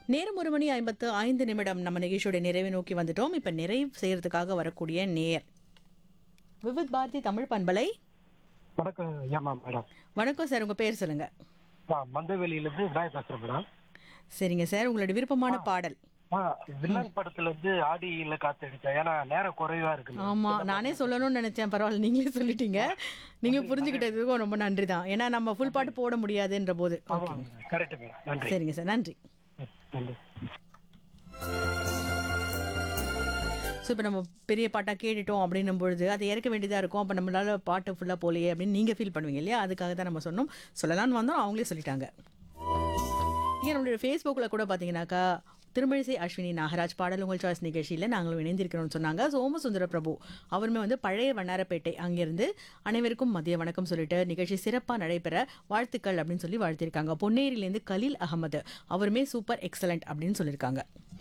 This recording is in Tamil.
நேரம் ஒரு மணி ஐம்பத்து ஐந்து நிமிடம் நம்ம நிகழ்ச்சியோட நிறைவை நோக்கி வந்துட்டோம் இப்ப நிறைவு செய்யறதுக்காக வரக்கூடிய நேர் விவித் பாரதி தமிழ் பண்பலை வணக்கம் ஏமா மேடம் வணக்கம் சார் உங்க பேர் சொல்லுங்க நான் மந்தவெளியிலேருந்து விநாயகர் பேசுறேன் மேடம் சரிங்க சார் உங்களோட விருப்பமான பாடல் ஆ வில்லன் படத்துல இருந்து ஆடியில காத்தடிச்சேன் ஏன்னா நேரம் குறைவா இருக்கு ஆமா நானே சொல்லணும்னு நினைச்சேன் பரவாயில்ல நீங்களே சொல்லிட்டீங்க நீங்க புரிஞ்சுக்கிட்டதுக்கும் ரொம்ப நன்றி தான் ஏன்னா நம்ம ஃபுல் பாட்டு போட முடியாதுன்ற போது ஓகே கரெக்ட் மேடம் நன்றி சரிங்க சார் நன்றி ம், நன்றி ஸோ இப்போ நம்ம பெரிய பாட்டாக கேட்டுட்டோம் அப்படின்னும் பொழுது அதை இறக்க வேண்டியதாக இருக்கும் அப்போ நம்மளால பாட்டு ஃபுல்லாக போலையே அப்படின்னு நீங்கள் ஃபீல் பண்ணுவீங்க இல்லையா அதுக்காக தான் நம்ம சொன்னோம் சொல்லலாம்னு வந்தோம் அவங்களே சொல்லிட்டாங்க ஏன் நம்மளுடைய ஃபேஸ்புக்கில் கூட பார்த்தீங்கன்னாக்கா திருமழிசை அஸ்வினி நாகராஜ் பாடல் உங்கள் சாய்ஸ் நிகழ்ச்சியில் நாங்களும் இணைந்திருக்கிறோம்னு சொன்னாங்க சோமசுந்தர பிரபு அவருமே வந்து பழைய வண்ணாரப்பேட்டை அங்கிருந்து அனைவருக்கும் மதிய வணக்கம் சொல்லிட்டு நிகழ்ச்சி சிறப்பாக நடைபெற வாழ்த்துக்கள் அப்படின்னு சொல்லி வாழ்த்திருக்காங்க பொன்னேரியிலேருந்து கலீல் அகமது அவருமே சூப்பர் எக்ஸலண்ட் அப்படின்னு சொல்லியிருக்காங்க